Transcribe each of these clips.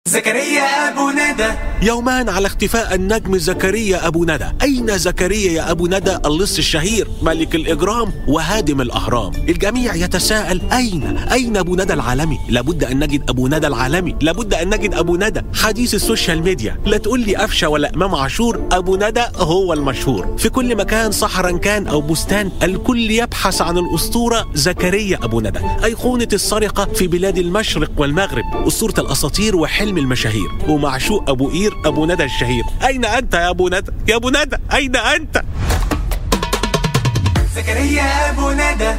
زكريا أبو ندى يومان على اختفاء النجم زكريا أبو ندى أين زكريا يا أبو ندى اللص الشهير ملك الإجرام وهادم الأهرام الجميع يتساءل أين أين أبو ندى العالمي لابد أن نجد أبو ندى العالمي لابد أن نجد أبو ندى حديث السوشيال ميديا لا تقول لي أفشى ولا إمام عاشور أبو ندى هو المشهور في كل مكان صحرا كان أو بستان الكل يبحث عن الأسطورة زكريا أبو ندى أيقونة السرقة في بلاد المشرق والمغرب أسطورة الأساطير وحلم المشاهير ومعشوق أبو قير أبو ندى الشهير أين أنت يا أبو ندى يا أبو ندى أين أنت زكريا أبو ندى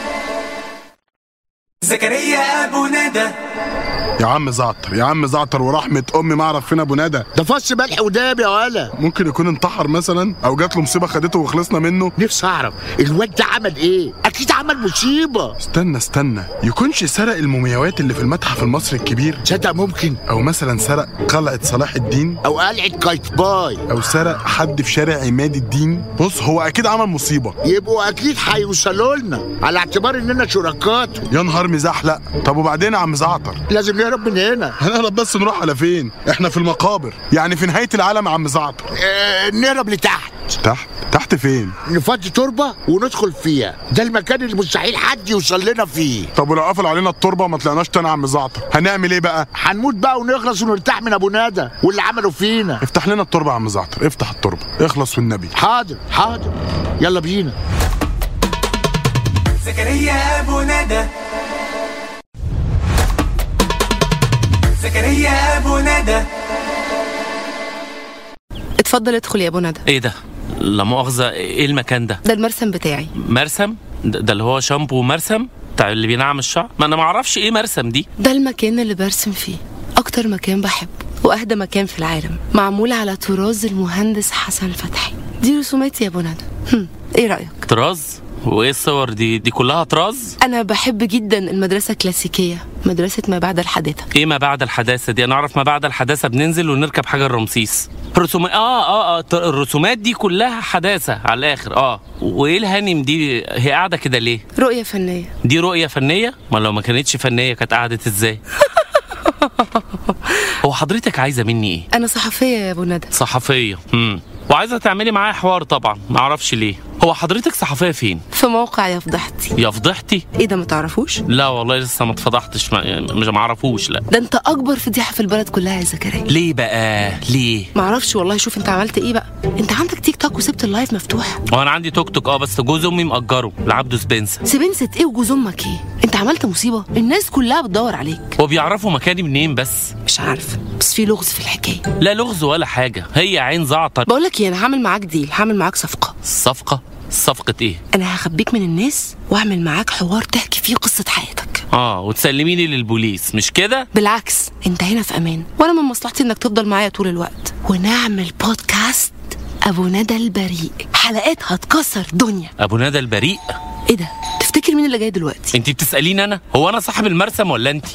زكريا أبو ندى يا عم زعتر يا عم زعتر ورحمة أمي ما أعرف فين أبو ندى ده فص ملح وداب يا ولا ممكن يكون انتحر مثلا أو جات له مصيبة خدته وخلصنا منه نفسي اعرف الواد ده عمل ايه اكيد عمل مصيبه استنى استنى يكونش سرق المومياوات اللي في المتحف المصري الكبير تصدق ممكن أو مثلا سرق قلعة صلاح الدين او قلعه قايتباي أو سرق حد في شارع عماد الدين بص هو أكيد عمل مصيبة يبقوا اكيد هيوصلوا لنا على اعتبار اننا شركاته يا نهار مزحلق طب وبعدين يا عم زعتر لازم نهرب من هنا هنهرب بس نروح على فين احنا في المقابر يعني في نهاية العالم يا عم زعتر آه نهرب لتحت تحت تحت فين نفضي تربه وندخل فيها ده المكان اللي مستحيل حد يوصل لنا فيه طب ولو قفل علينا التربة وما طلعناش تاني يا عم زعتر هنعمل ايه بقى هنموت بقى ونخلص ونرتاح من ابو ندى واللي عمله فينا افتح لنا التربة يا عم زعتر افتح التربة اخلص والنبي حاضر حاضر يلا بينا زكريا أبو ندى زكريا أبو ندى اتفضل ادخل يا ابو ندى ايه ده لا مؤاخذة ايه المكان ده ده المرسم بتاعي مرسم ده ده اللي هو شامبو مرسم بتاع اللي بينعم الشعر ما انا ما اعرفش ايه مرسم دي ده المكان اللي برسم فيه اكتر مكان بحبه واهدى مكان في العالم معمول على طراز المهندس حسن فتحي دي رسوماتي يا ابو ندى هم، ايه رايك طراز وايه الصور دي دي كلها طراز انا بحب جدا المدرسه الكلاسيكيه مدرسه ما بعد الحداثه ايه ما بعد الحداثة دي انا اعرف ما بعد الحداثة بننزل ونركب حاجة الرمسيس رسوم اه اه اه ط- الرسومات دي كلها حداثة على الاخر اه وايه الهانم دي هي قاعدة كده ليه رؤيه فنيه دي رؤية فنية ما لو ما كانتش فنية كانت قعدت ازاي هو حضرتك عايزة مني ايه انا صحفيه يا ابو ندى صحفية امم وعايزة تعملي معايا حوار طبعا ما اعرفش ليه هو حضرتك صحفية فين في موقع يا فضحتي يا فضحتي ايه ده ما تعرفوش لا والله لسه ما اتفضحتش ما يعني مش معرفوش لا ده انت اكبر فضيحه في البلد كلها يا زكريا ليه بقى ليه معرفش والله شوف انت عملت ايه بقى انت عندك تيك توك وسبت اللايف مفتوح هو انا عندي توك توك اه بس جوز امي مأجره لعبده سبنسر سبنسة ايه وجوز امك ايه انت عملت مصيبه الناس كلها بتدور عليك هو بيعرفوا مكاني منين بس مش عارفه بس في لغز في الحكايه لا لغز ولا حاجه هي عين زعتر بقول لك ايه انا هعمل معاك ديل هعمل معاك صفقه صفقه صفقه ايه انا هخبيك من الناس واعمل معاك حوار تحكي فيه قصه حياتك اه وتسلميني للبوليس مش كده بالعكس انت هنا في امان وانا من مصلحتي انك تفضل معايا طول الوقت ونعمل بودكاست ابو ندى البريء حلقات هتكسر دنيا ابو ندى البريء ايه ده تفتكر مين اللي جاي دلوقتي انت بتساليني انا هو انا صاحب المرسم ولا انت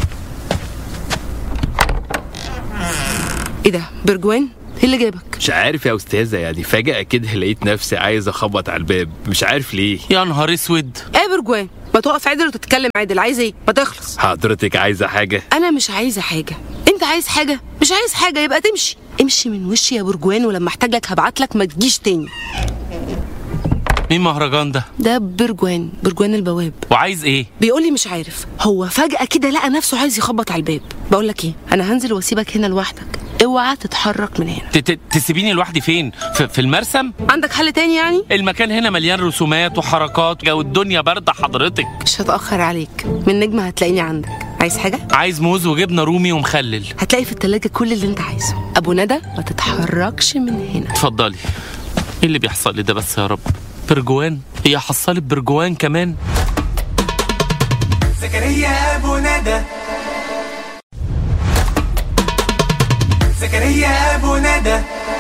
ايه ده برجوان ايه اللي جابك مش عارف يا استاذه يعني فجاه كده لقيت نفسي عايز اخبط على الباب مش عارف ليه يا نهار اسود ايه يا برجوان ما تقف عدل وتتكلم عدل عايز ايه ما تخلص حضرتك عايزه حاجه انا مش عايزه حاجه انت عايز حاجه مش عايز حاجه يبقى تمشي امشي من وشي يا برجوان ولما احتاج لك هبعت لك ما تجيش تاني مين مهرجان ده ده برجوان برجوان البواب وعايز ايه بيقول لي مش عارف هو فجأة كده لقى نفسه عايز يخبط على الباب بقول لك ايه انا هنزل واسيبك هنا لوحدك اوعى تتحرك من هنا ت- ت- تسيبيني لوحدي فين في, في المرسم عندك حل تاني يعني المكان هنا مليان رسومات وحركات والدنيا بارده حضرتك مش هتأخر عليك من نجمة هتلاقيني عندك عايز حاجة عايز موز وجبنه رومي ومخلل هتلاقي في التلاجة كل اللي انت عايزه ابو ندى ما تتحركش من هنا اتفضلي ايه اللي بيحصل لي ده بس يا رب برجوان هي حصلت برجوان كمان زكريا أبو ندى زكريا أبو ندى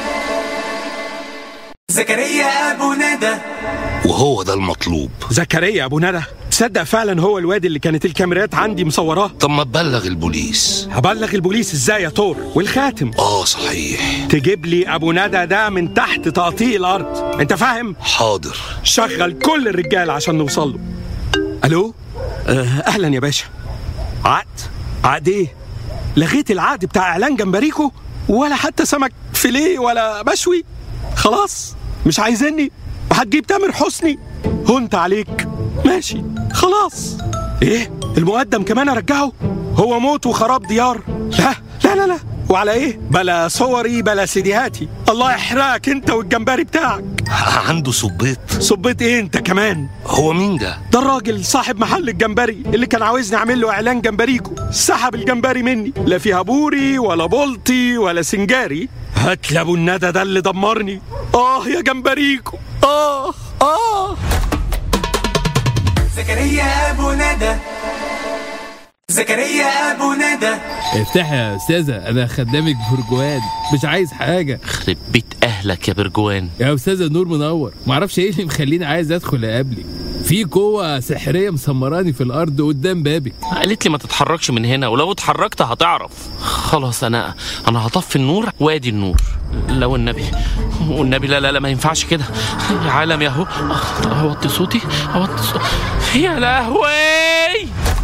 زكريا أبو ندى وهو ده المطلوب زكريا ابو ندى تصدق فعلا هو الواد اللي كانت الكاميرات عندي مصوراه طب ما تبلغ البوليس هبلغ البوليس ازاي يا طور والخاتم اه صحيح تجيب لي ابو ندى ده من تحت تقطيع الارض انت فاهم حاضر شغل كل الرجال عشان نوصل له الو آه اهلا يا باشا عقد عقد ايه لغيت العقد بتاع اعلان جمبريكو ولا حتى سمك فيليه ولا مشوي خلاص مش عايزيني وهتجيب تامر حسني هنت عليك ماشي خلاص ايه المقدم كمان ارجعه هو موت وخراب ديار لا لا لا لا وعلى ايه بلا صوري بلا سيديهاتي الله يحرقك انت والجمبري بتاعك عنده صبيط صبيت ايه انت كمان هو مين ده ده الراجل صاحب محل الجمبري اللي كان عاوزني اعمل له اعلان جمبريكو سحب الجمبري مني لا فيها بوري ولا بولتي ولا سنجاري هات لابو الندى ده اللي دمرني اه يا جمبريكو اه اه زكريا ابو ندى زكريا ابو ندى افتحي يا استاذه انا خدامك برجوان مش عايز حاجه خرب بيت اهلك يا برجوان يا استاذه نور منور معرفش ايه اللي مخليني عايز ادخل اقابلك في قوة سحرية مسمراني في الأرض قدام بابك قالت لي ما تتحركش من هنا ولو اتحركت هتعرف خلاص انا انا هطفي النور وادي النور لو النبي والنبي لا لا لا ما ينفعش كده يا عالم يا هو اوطي صوتي اوطي صوتي يا لهوي